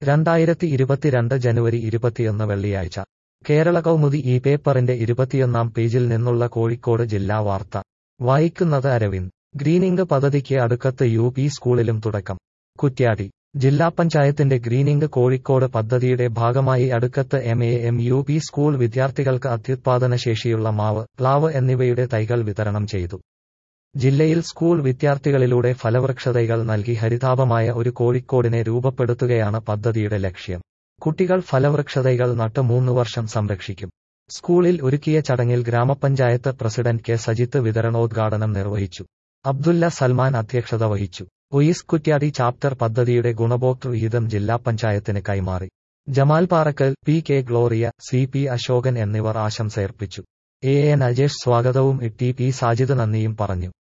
രണ്ടായിരത്തി ഇരുപത്തിരണ്ട് ജനുവരി ഇരുപത്തിയൊന്ന് വെള്ളിയാഴ്ച കേരള കൗമുദി ഈ പേപ്പറിന്റെ ഇരുപത്തിയൊന്നാം പേജിൽ നിന്നുള്ള കോഴിക്കോട് ജില്ലാ വാർത്ത വായിക്കുന്നത് അരവിന്ദ് ഗ്രീനിംഗ് പദ്ധതിക്ക് അടുക്കത്ത് യു പി സ്കൂളിലും തുടക്കം കുറ്റ്യാടി ജില്ലാ പഞ്ചായത്തിന്റെ ഗ്രീനിംഗ് കോഴിക്കോട് പദ്ധതിയുടെ ഭാഗമായി Adukkath M A M U P school വിദ്യാർത്ഥികൾക്ക് അത്യുത്പാദന ശേഷിയുള്ള മാവ് പ്ലാവ് എന്നിവയുടെ തൈകൾ വിതരണം ചെയ്തു ജില്ലയിൽ സ്കൂൾ വിദ്യാർത്ഥികളിലൂടെ ഫലവൃക്ഷതൈകൾ നൽകി ഹരിതാപമായ ഒരു കോഴിക്കോടിനെ രൂപപ്പെടുത്തുകയാണ് പദ്ധതിയുടെ ലക്ഷ്യം കുട്ടികൾ ഫലവൃക്ഷതൈകൾ നട്ട് മൂന്ന് വർഷം സംരക്ഷിക്കും സ്കൂളിൽ ഒരുക്കിയ ചടങ്ങിൽ ഗ്രാമപഞ്ചായത്ത് പ്രസിഡന്റ് കെ സജിത്ത് വിതരണോദ്ഘാടനം നിർവഹിച്ചു അബ്ദുല്ല സൽമാൻ അധ്യക്ഷത വഹിച്ചു ഒയിസ് കുറ്റ്യാടി ചാപ്റ്റർ പദ്ധതിയുടെ ഗുണഭോക്തൃ വിഹിതം ജില്ലാ പഞ്ചായത്തിന് കൈമാറി Jamal Parakkal P K Gloria C P Ashokan എന്നിവർ ആശംസയർപ്പിച്ചു എ എൻ അജേഷ് സ്വാഗതവും ടി പി സാജിദ് നന്ദിയും പറഞ്ഞു